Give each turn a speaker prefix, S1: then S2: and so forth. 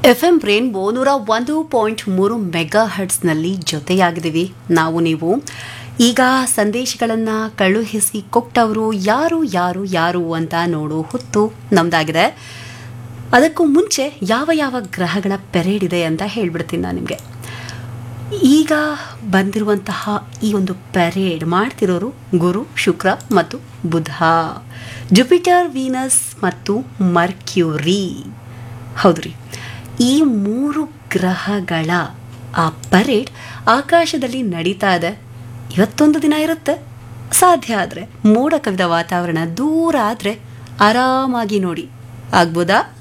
S1: F M rainbow ನೂರ ಒಂದು point ಮೂರು ಮೆಗಾ ಹರ್ಟ್ಸ್ನಲ್ಲಿ ಜೊತೆಯಾಗಿದ್ದೀವಿ ನಾವು ನೀವು ಈಗ ಸಂದೇಶಗಳನ್ನು ಕಳುಹಿಸಿ ಕೊಟ್ಟವರು ಯಾರು ಯಾರು ಯಾರು ಅಂತ ನೋಡೋ ಹೊತ್ತು ನಮ್ದಾಗಿದೆ ಅದಕ್ಕೂ ಮುಂಚೆ ಯಾವ ಯಾವ ಗ್ರಹಗಳ ಪೆರೇಡ್ ಇದೆ ಅಂತ ಹೇಳ್ಬಿಡ್ತೀನಿ ನಾನು ನಿಮಗೆ ಈಗ ಬಂದಿರುವಂತಹ ಈ ಒಂದು ಪೆರೇಡ್ ಮಾಡ್ತಿರೋರು ಗುರು ಶುಕ್ರ ಮತ್ತು ಬುಧ ಜುಪಿಟರ್ ವೀನಸ್ ಮತ್ತು ಮರ್ಕ್ಯೂರಿ ಹೌದ್ರಿ ಈ ಮೂರು ಗ್ರಹಗಳ ಆ ಪರೇಡ್ ಆಕಾಶದಲ್ಲಿ ನಡೀತಾ ಇದೆ ಇವತ್ತೊಂದು ದಿನ ಇರುತ್ತೆ ಸಾಧ್ಯ ಆದರೆ ಮೋಡ ಕವಿದ ವಾತಾವರಣ ದೂರ ಆದರೆ ಆರಾಮಾಗಿ ನೋಡಿ ಆಗ್ಬೋದಾ